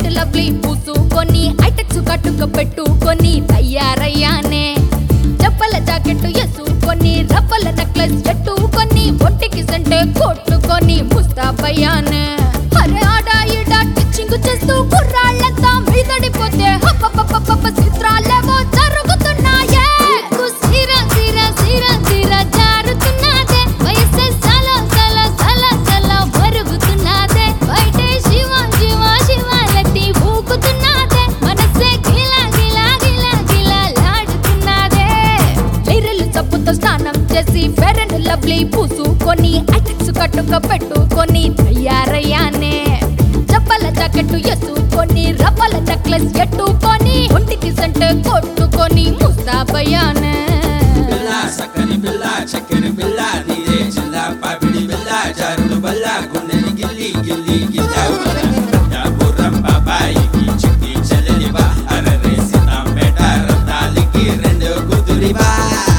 రెండు లవ్లీ పూసుకొని ఐటెక్స్ కట్టుక పెట్టుకొని తయారయ్యానే చెప్పల జాకెట్ ఎసుకొని రవ్వల నెక్లెస్ ఎట్టుకొని ఒంటికి సంటే కొట్టుకొని ముస్తాబయ్యానే అరే ఆడా ఈడా టిచ్చింగ్ చేస్తూ కుర్రాళ్ళంతా మీదడిపోతే హప్పప్పప్పప్ప చిత్రాలేవో జరుగుతున్నాయే సిర సిర సిర సిర జారుతున్నదే వయస్సే సల సల సల సల మరుగుతున్నదే బయటే శివ శివ శివాలతి ఊగుతున్నదే మనసే గిలా గిలా గిలా గిలా లాడుతున్నదే లిరిలు చప్పుతో స్నానం చేసి ఫెరెన్ లవ్లీ పూసుకొని ఐటెక్స్ కట్టుక పెట్టుకొని తయారయ్యానే చెప్పల జాకెట్ ఎసుకొని రవ్వల నెక్లెస్ ఎట్టుకొని ఒంటికి సంటే కొట్టుకొని ముస్తాబయ్యానే పిల్ల సక్కని పిల్ల చక్కెర పిల్ల నీరే చిల్ల పాపిడి పిల్ల జారుడు బల్ల గుండెని గిల్లి గిల్లి గిల్లా బుర్రం బాబాయికి చిక్కి చెల్లెలివా అరరే సీతాంపేట రత్నాలికి రెండు కుదురివా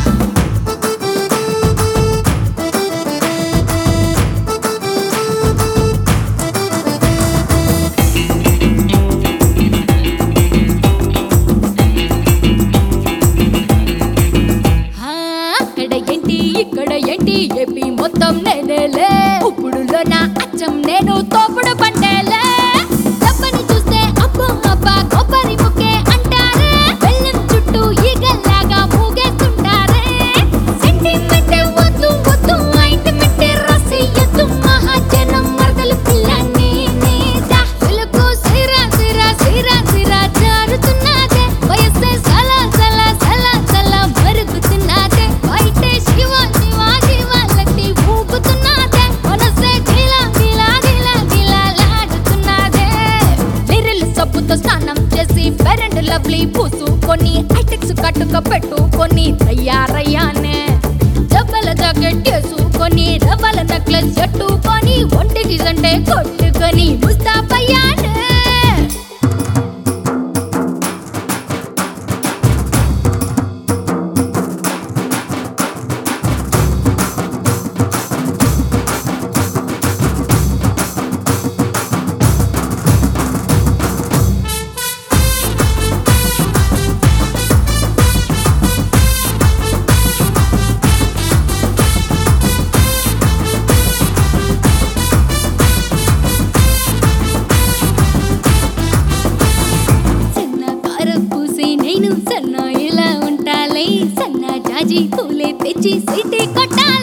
ఆ, అక్కడ ఏంటి ఇక్కడ ఏంటి ఏపీ మొత్తం నేనేలే ఉప్పుడులో నా అచ్చం నేను తోపుడు పంటేలే డబ్బని చూస్తే అబ్బో అబ్బా కొబ్బరి ముక్కే అంటారే బెల్లం చుట్టూ ఈగల్లాగా మూగేస్తుంటారే సెంటిమెంట్ వద్దు వద్దు ఆయింట్మెంట్ రాసి ఎద్దు మహాజనం మరదలు పిల్ల నేనేదా వెలుగు సిర సిర సిర సిర జారుతున్నదే వయస్సే సల సల సల సల మరుగుతున్నదే బయటే శివ శివ శివ లట్టి ఊగుతున్నదే మనసే గిలా గిలా గిలా గిలా లాడుతున్నదే లిరిల్ సబ్బుతో స్నానం చేసి పెరెండ్ లవ్లీ పూసుకొని ఐటెక్స్ కట్టుక పెట్టుకొని తయారయ్యానే జబ్బల జాకెట్ వేసుకొని రవ్వల నెక్లెస్ ఎట్టుకొని ఒంటికి సంటే కొట్టుకొని ముస్తాబయ్యానే సన్న కార పూసి నేను సన్న ఇలా ఉంటాలే సన్న జాజి పూలే తెచ్చి సిటీ కొట్టాలి